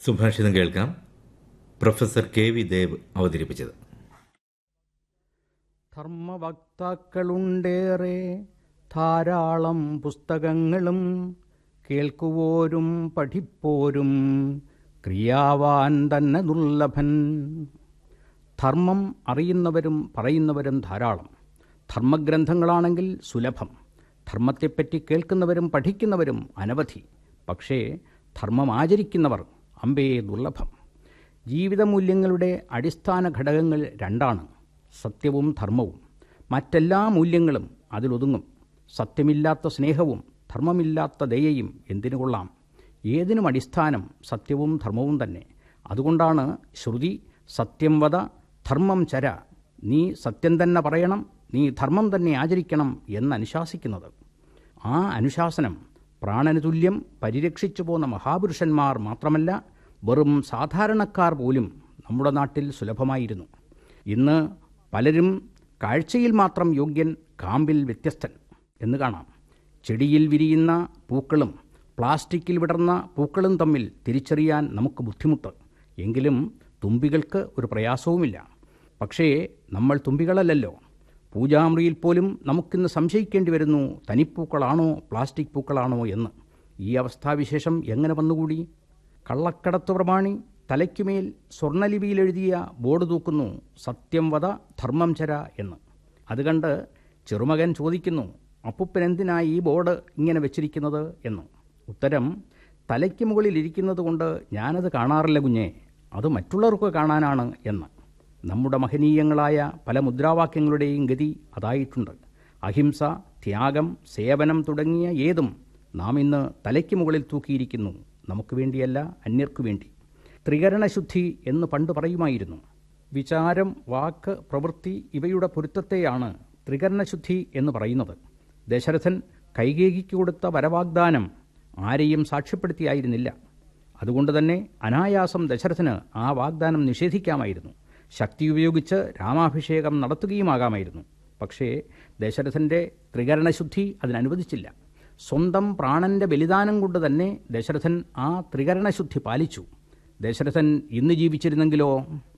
സുഭാഷിതം കേൾക്കാം professor K V Dev അവതരിപ്പിച്ചത് ധർമ്മവക്താക്കളുണ്ടേറെ ധാരാളം പുസ്തകങ്ങളും കേൾക്കുവോരും പഠിപ്പോരും ക്രിയാവാൻ തന്നെ ദുർലഭൻ ധർമ്മം അറിയുന്നവരും പറയുന്നവരും ധാരാളം ധർമ്മഗ്രന്ഥങ്ങളാണെങ്കിൽ സുലഭം ധർമ്മത്തെപ്പറ്റി കേൾക്കുന്നവരും പഠിക്കുന്നവരും അനവധി പക്ഷേ ധർമ്മം ആചരിക്കുന്നവർ അമ്പേ ദുർലഭം ജീവിതമൂല്യങ്ങളുടെ അടിസ്ഥാന ഘടകങ്ങൾ രണ്ടാണ് സത്യവും ധർമ്മവും മറ്റെല്ലാ മൂല്യങ്ങളും അതിലൊതുങ്ങും സത്യമില്ലാത്ത സ്നേഹവും ധർമ്മമില്ലാത്ത ദയയും എന്തിനു കൊള്ളാം ഏതിനും അടിസ്ഥാനം സത്യവും ധർമ്മവും തന്നെ അതുകൊണ്ടാണ് ശ്രുതി സത്യം വത ധർമ്മം ചര നീ സത്യം തന്നെ പറയണം നീ ധർമ്മം തന്നെ ആചരിക്കണം എന്ന് അനുശാസിക്കുന്നത് ആ അനുശാസനം പ്രാണന് തുല്യം പരിരക്ഷിച്ചു പോന്ന മഹാപുരുഷന്മാർ മാത്രമല്ല വെറും സാധാരണക്കാർ പോലും നമ്മുടെ നാട്ടിൽ സുലഭമായിരുന്നു ഇന്ന് പലരും കാഴ്ചയിൽ മാത്രം യോഗ്യൻ കാമ്പിൽ വ്യത്യസ്തൻ എന്ന് കാണാം ചെടിയിൽ വിരിയുന്ന പൂക്കളും പ്ലാസ്റ്റിക്കിൽ വിടർന്ന പൂക്കളും തമ്മിൽ തിരിച്ചറിയാൻ നമുക്ക് ബുദ്ധിമുട്ട് എങ്കിലും തുമ്പികൾക്ക് ഒരു പ്രയാസവുമില്ല പക്ഷേ നമ്മൾ തുമ്പികളല്ലല്ലോ പൂജാമുറിയിൽ പോലും നമുക്കിന്ന് സംശയിക്കേണ്ടി വരുന്നു തനിപ്പൂക്കളാണോ പ്ലാസ്റ്റിക് പൂക്കളാണോ എന്ന് ഈ അവസ്ഥാവിശേഷം എങ്ങനെ വന്നുകൂടി കള്ളക്കടത്ത് പ്രമാണി തലയ്ക്കുമേൽ സ്വർണ്ണലിപിയിൽ എഴുതിയ ബോർഡ് തൂക്കുന്നു സത്യം വധ ധർമ്മം ചര എന്ന് അത് കണ്ട് ചെറുമകൻ ചോദിക്കുന്നു അപ്പുപ്പൻ എന്തിനാ ഈ ബോർഡ് ഇങ്ങനെ വെച്ചിരിക്കുന്നത് എന്ന് ഉത്തരം തലയ്ക്ക് മുകളിൽ ഇരിക്കുന്നത് കൊണ്ട് ഞാനത് കാണാറില്ല കുഞ്ഞേ അത് മറ്റുള്ളവർക്ക് കാണാനാണ് എന്ന് നമ്മുടെ മഹനീയങ്ങളായ പല മുദ്രാവാക്യങ്ങളുടെയും ഗതി അതായിട്ടുണ്ട് അഹിംസ ത്യാഗം സേവനം തുടങ്ങിയ ഏതും നാം ഇന്ന് തലയ്ക്ക് മുകളിൽ തൂക്കിയിരിക്കുന്നു നമുക്ക് വേണ്ടിയല്ല അന്യർക്കു വേണ്ടി ത്രികരണശുദ്ധി എന്ന് പണ്ട് പറയുമായിരുന്നു വിചാരം വാക്ക് പ്രവൃത്തി ഇവയുടെ പൊരുത്തത്തെയാണ് ത്രികരണശുദ്ധി എന്ന് പറയുന്നത് ദശരഥൻ കൈകേകിക്ക് കൊടുത്ത വരവാഗ്ദാനം ആരെയും സാക്ഷ്യപ്പെടുത്തിയായിരുന്നില്ല അതുകൊണ്ട് തന്നെ അനായാസം ദശരഥന് ആ വാഗ്ദാനം നിഷേധിക്കാമായിരുന്നു ശക്തി ഉപയോഗിച്ച് രാമാഭിഷേകം നടത്തുകയുമാകാമായിരുന്നു പക്ഷേ ദശരഥൻ്റെ ത്രികരണശുദ്ധി അതിനനുവദിച്ചില്ല സ്വന്തം പ്രാണന്റെ ബലിദാനം കൊണ്ട് തന്നെ ദശരഥൻ ആ ത്രികരണശുദ്ധി പാലിച്ചു ദശരഥൻ ഇന്ന് ജീവിച്ചിരുന്നെങ്കിലോ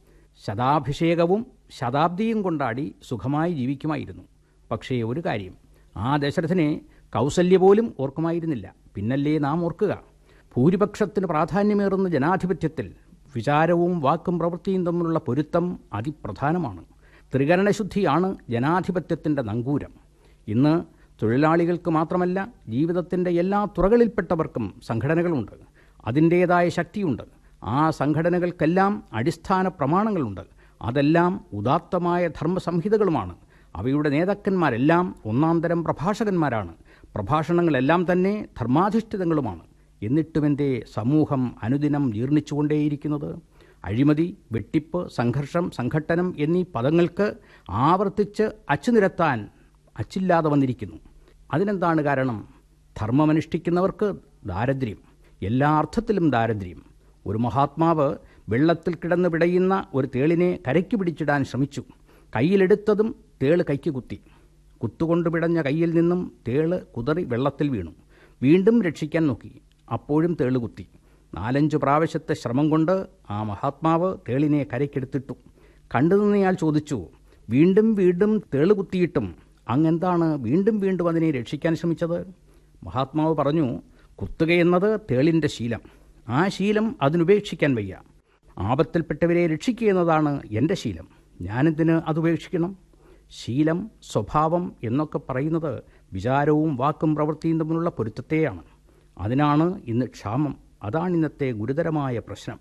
ശതാഭിഷേകവും ശതാബ്ദിയും കൊണ്ടാടി സുഖമായി ജീവിക്കുമായിരുന്നു പക്ഷേ ഒരു കാര്യം ആ ദശരഥനെ കൗസല്യ പോലും ഓർക്കുമായിരുന്നില്ല പിന്നല്ലേ നാം ഓർക്കുക ഭൂരിപക്ഷത്തിന് പ്രാധാന്യമേറുന്ന ജനാധിപത്യത്തിൽ വിചാരവും വാക്കും പ്രവൃത്തിയും തമ്മിലുള്ള പൊരുത്തം അതിപ്രധാനമാണ് ത്രികരണശുദ്ധിയാണ് ജനാധിപത്യത്തിൻ്റെ നങ്കൂരം ഇന്ന് തൊഴിലാളികൾക്ക് മാത്രമല്ല ജീവിതത്തിൻ്റെ എല്ലാ തുറകളിൽപ്പെട്ടവർക്കും സംഘടനകളുണ്ട് അതിൻ്റേതായ ശക്തിയുണ്ട് ആ സംഘടനകൾക്കെല്ലാം അടിസ്ഥാന പ്രമാണങ്ങളുണ്ട് അതെല്ലാം ഉദാത്തമായ ധർമ്മസംഹിതകളുമാണ് അവയുടെ നേതാക്കന്മാരെല്ലാം ഒന്നാന്തരം പ്രഭാഷകന്മാരാണ് പ്രഭാഷണങ്ങളെല്ലാം തന്നെ ധർമാധിഷ്ഠിതങ്ങളുമാണ് എന്നിട്ടുമെൻ്റെ സമൂഹം അനുദിനം ജീർണിച്ചുകൊണ്ടേയിരിക്കുന്നത് അഴിമതി വെട്ടിപ്പ് സംഘർഷം സംഘട്ടനം എന്നീ പദങ്ങൾക്ക് ആവർത്തിച്ച് അച്ചുനിരത്താൻ അച്ചില്ലാതെ വന്നിരിക്കുന്നു അതിനെന്താണ് കാരണം ധർമ്മമനുഷ്ഠിക്കുന്നവർക്ക് ദാരിദ്ര്യം എല്ലാ അർത്ഥത്തിലും ദാരിദ്ര്യം ഒരു മഹാത്മാവ് വെള്ളത്തിൽ കിടന്ന് പിടയുന്ന ഒരു തേളിനെ കരയ്ക്ക് പിടിച്ചിടാൻ ശ്രമിച്ചു കയ്യിലെടുത്തതും തേള് കൈക്ക് കുത്തി കുത്തുകൊണ്ട് പിടഞ്ഞ കയ്യിൽ നിന്നും തേള് കുതറി വെള്ളത്തിൽ വീണു വീണ്ടും രക്ഷിക്കാൻ നോക്കി അപ്പോഴും തേള് കുത്തി നാലഞ്ചു പ്രാവശ്യത്തെ ശ്രമം കൊണ്ട് ആ മഹാത്മാവ് തേളിനെ കരയ്ക്കെടുത്തിട്ടു കണ്ടുനിന്നയാൾ ചോദിച്ചു വീണ്ടും വീണ്ടും തേള് കുത്തിയിട്ടും അങ്ങെന്താണ് വീണ്ടും വീണ്ടും അതിനെ രക്ഷിക്കാൻ ശ്രമിച്ചത് മഹാത്മാവ് പറഞ്ഞു കുത്തുകയെന്നത് തേളിൻ്റെ ശീലം ആ ശീലം അതിനുപേക്ഷിക്കാൻ വയ്യ ആപത്തിൽപ്പെട്ടവരെ രക്ഷിക്കുക എന്നതാണ് എൻ്റെ ശീലം ഞാനെന്തിന് അതുപേക്ഷിക്കണം ശീലം സ്വഭാവം എന്നൊക്കെ പറയുന്നത് വിചാരവും വാക്കും പ്രവൃത്തിയും തമ്മിലുള്ള പൊരുത്തത്തെയാണ് അതിനാണ് ഇന്ന് ക്ഷാമം അതാണ് ഇന്നത്തെ ഗുരുതരമായ പ്രശ്നം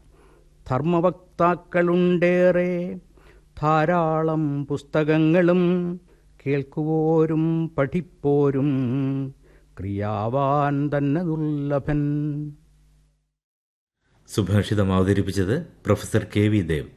ധർമ്മവക്താക്കളുണ്ടേറെ ധാരാളം പുസ്തകങ്ങളും കേൾക്കുവോരും പഠിപ്പോരും ക്രിയാവാൻ തന്നെ ദുർലഭൻ സുഭാഷിതം അവതരിപ്പിച്ചത് പ്രൊഫസർ കെ വി ദേവ്